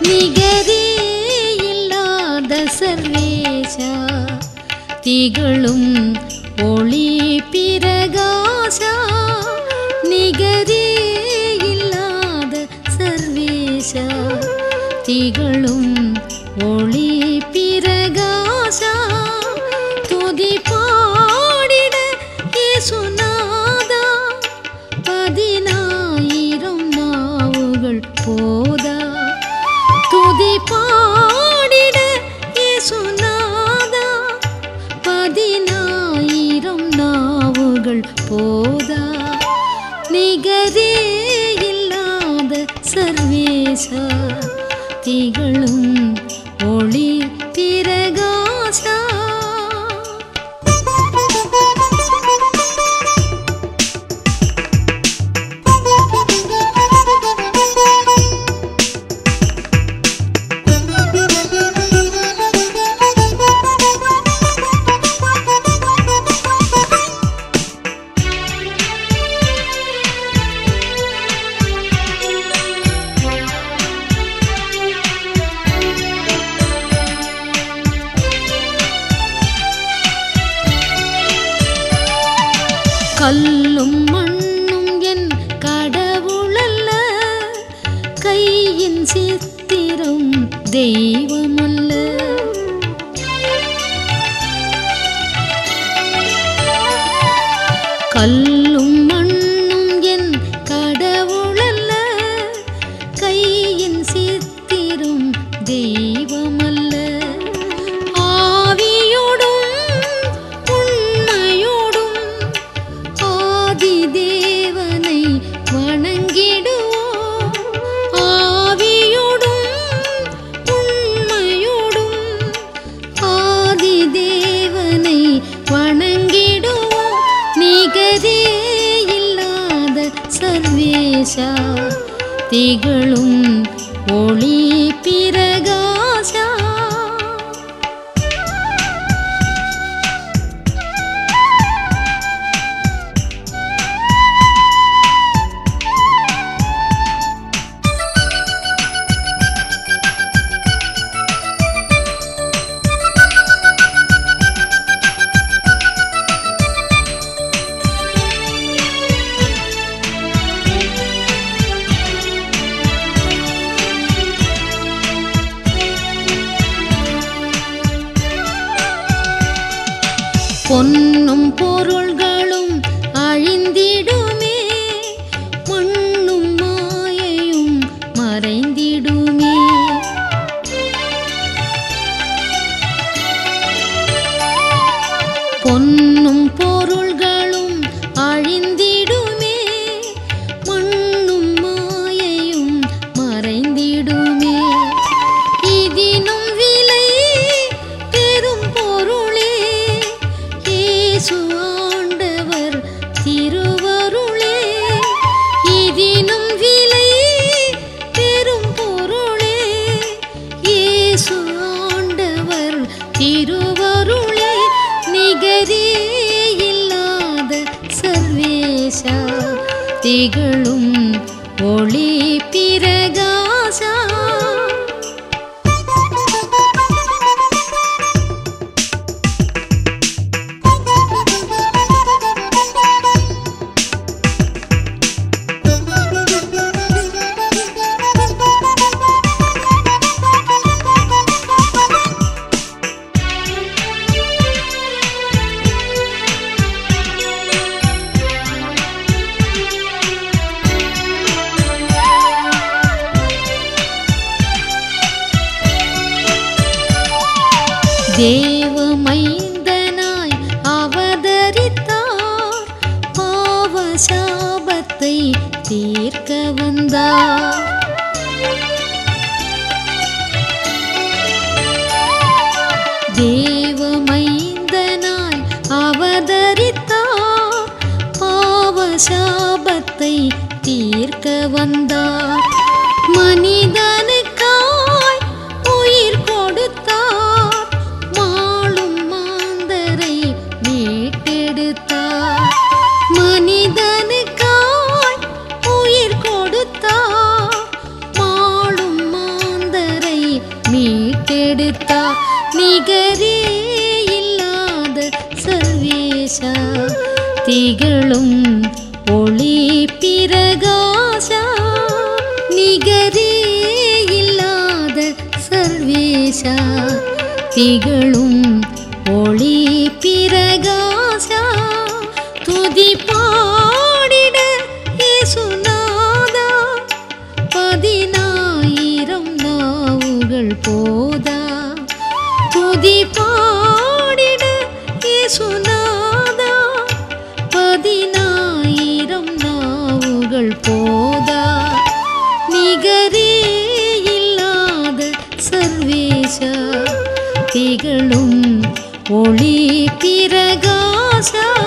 நிகரே இல்லாத சர்வேஷா திகழும் ஒளி பிரகாசா நிகரே இல்லாத சர்வேஷா திகழும் ஒளி பிரகாசா துதி பாடிட இயேசுநாதா பதினாயிரம் நாவுகள் போதா துதி பாடிட இயேசுநாதா பதினாயிரம் நாவுகள் போதா நிகரே இல்லாத சர்வேசா திகழும் ஒளி பிரகாசா கல்லும் மண்ணும் என் கடவுளல்ல கையின் சித்திரம் தெய்வமல்ல கல்லும் மண்ணும் என் கடவுளல்ல கையின் சித்திரம் தெய்வமல்ல ஆவியோடும் உண்மையோடும் ஆதி தேவனை வணங்கிடுவோம் ஆவியோடும் உண்மையோடும் ஆதி தேவனை வணங்கிடுவோம் நிகரே இல்லாத சர்வேஷா திகழும் ஒளி பிரகாசா பொன்னும் பொருள்களும் அழிந்திடுமே மண்ணும் மாயையும் மறைந்திடுமே பொன்னும் பொருள்களும் அழிந்திடுமே மண்ணும் மாயையும் மறைந்திடுமே இதினும் விலை பெரும் பொருளே இயேசு ஆண்டவர் திருவருளே இதினும் விலை பெரும் பொருளே இயேசு ஆண்டவர் திருவருளே நிகரே இல்லாத சர்வேஷா திகழும் ஒளி பிரகாசா தேவமைந்தனாய் அவதரித்தார் பாவ சாபத்தை தீர்க்க வந்தார் தேவமைந்தனாய் அவதரித்தார் பாவ சாபத்தை தீர்க்க வந்தார் மனிதனுக்காய் உயிர் கொடுத்தார் மாளும் மாந்தரை மீட்டெடுத்தார் மனிதனுக்காய் உயிர் கொடுத்தார் மாளும் மாந்தரை நிகரே இல்லாத சர்வேஷா திகழும் ஒளி பிரகாசா நிகரே இல்லாத சர்வேஷா திகழும் ஒளி பிரகாசா துதி பாடிட இயேசுநாதா பதினாயிரம் நாவுகள் போதா துதி பாடிட இயேசுநாதா பதினாயிரம் நாவுகள் போதா நிகரே இல்லாத சர்வேஷா திகழும் ஒளி பிரகாசா